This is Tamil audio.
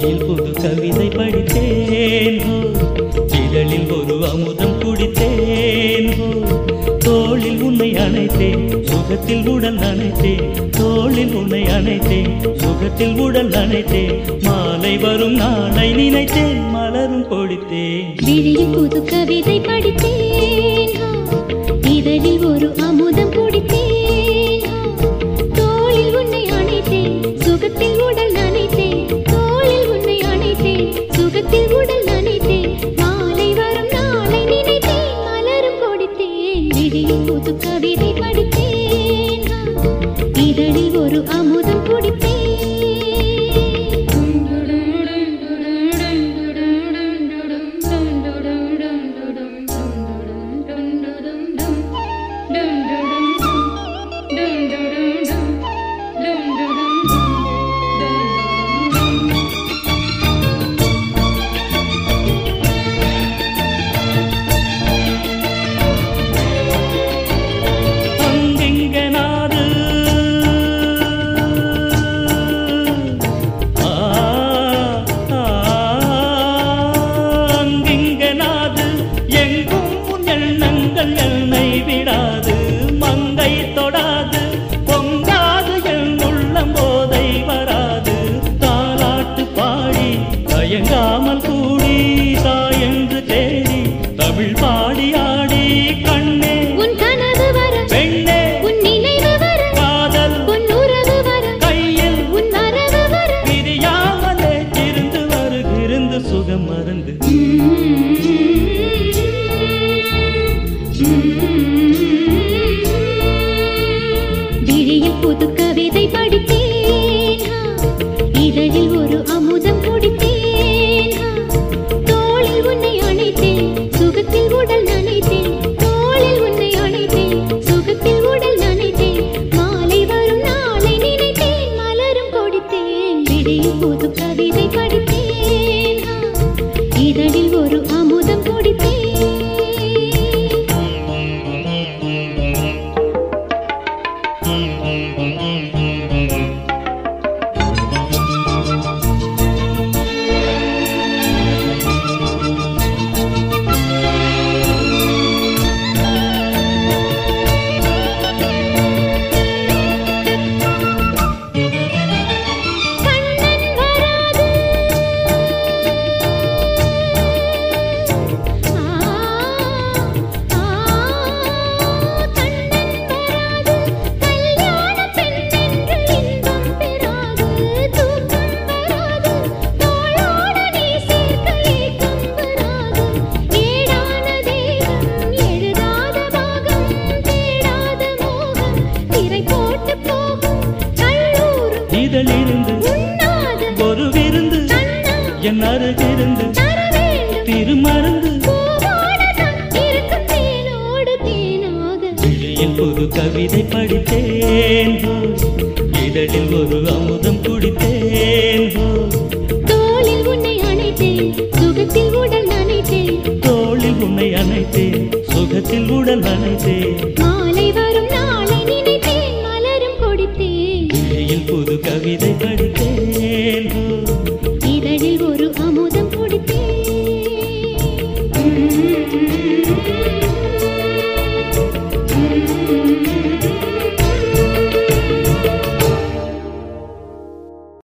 விழியில் புது கவிதை படித்தேன் ஹோ. இதழில் ஒரு அமுதம் குடித்தேன் ஹோ. தோளில் உன்னை அணைத்தேன் சுகத்தில் உடல் நனைத்தேன் தோளில் உன்னை அணைத்தேன் சுகத்தில் உடல் நனைத்தேன் மாலை வரும் நாளை நினைத்தேன் மலரும் கொடித்தேன் விழியில் புது கவிதை படித்தேன் ஆ. இதழில் ஒரு அமுதம் குடித்தேன் ஆ. தோளில் உன்னை அணைத்தேன் சுகத்தில் உடல் நனைத்தேன் தோளில் உன்னை அணைத்தேன் சுகத்தில் உடல் நனைத்தேன் மாலை வரும் நாளை நினைத்தேன் மலரும் கொடுத்தேன் விழியில் புது கவிதை படித்தேன் ஆ. இதழில் ஒரு அமுதம் அங்கிங்க நாடு ஆ, ஆ, அங்கிங்க நாடு எங்கும் உன் எண்ணங்கள் என்னை விடாது மங்கை தொடாது பொங்காது என் உள்ளம் போதை வராது தாலாட்டு பாடி தயங்காமல் கூடி தாயென்று தேடி தமிழ் பாடி ஆடி கண்ணே உன் கனவு வர பெண்ணே உன் நினைவு வர காதல் உன் உறவு வர கையில் உன் வரவு வர பிரியாமலே இருந்து வருகிருந்து சுகம் மறந்து விழியில் புது கவிதை படித்தேன் ஆ. இதழில் ஒரு அமுதம் குடித்தேன் ஆ. தோளில் உன்னை அணைத்தேன் சுகத்தில் உடல் நனைத்தேன் தோளில் உன்னை அணைத்தேன் சுகத்தில் உடல் நனைத்தேன் மாலை வரும் நாளை நினைத்தேன் மலரும் கொடுத்தேன் விழியில் புது கவிதை படித்தேன் ஆ. இதழில் ஒரு அமுதம் குடித்தேன் கண்ணன் வராது ஆ ஆ கண்ணன் வராது கல்யாண பெண்ணென்று இன்பம் பெறாது தூக்கம் வராது தோளோடு நீ சேர்க்க ஏக்கம் வராது ஏடான தேகம் எழுதாத பாகம் தேடாத மோகம் திரை போட்டு போகும் கல்லூரும் இதழிருந்து உண்ணாத ஒரு விருந்து கண்ணா என் அருகிருந்து தர வேண்டும் திருமருந்து பூவோடுதான் இருக்கும் தேனோடு தேனாக விழியில் புது கவிதை படித்தேன் ஹோ. இதழில் ஒரு அமுதம் குடித்தேன் ஹோ. தோளில் உன்னை அணைத்தேன் சுகத்தில் உடல் நனைத்தேன் தோளில் உன்னை அணைத்தேன் சுகத்தில் உடல் நனைத்தேன் மாலை வரும் நாளை நினைத்தேன் மலரும் கொடுத்தேன் விழியில் புது கவிதை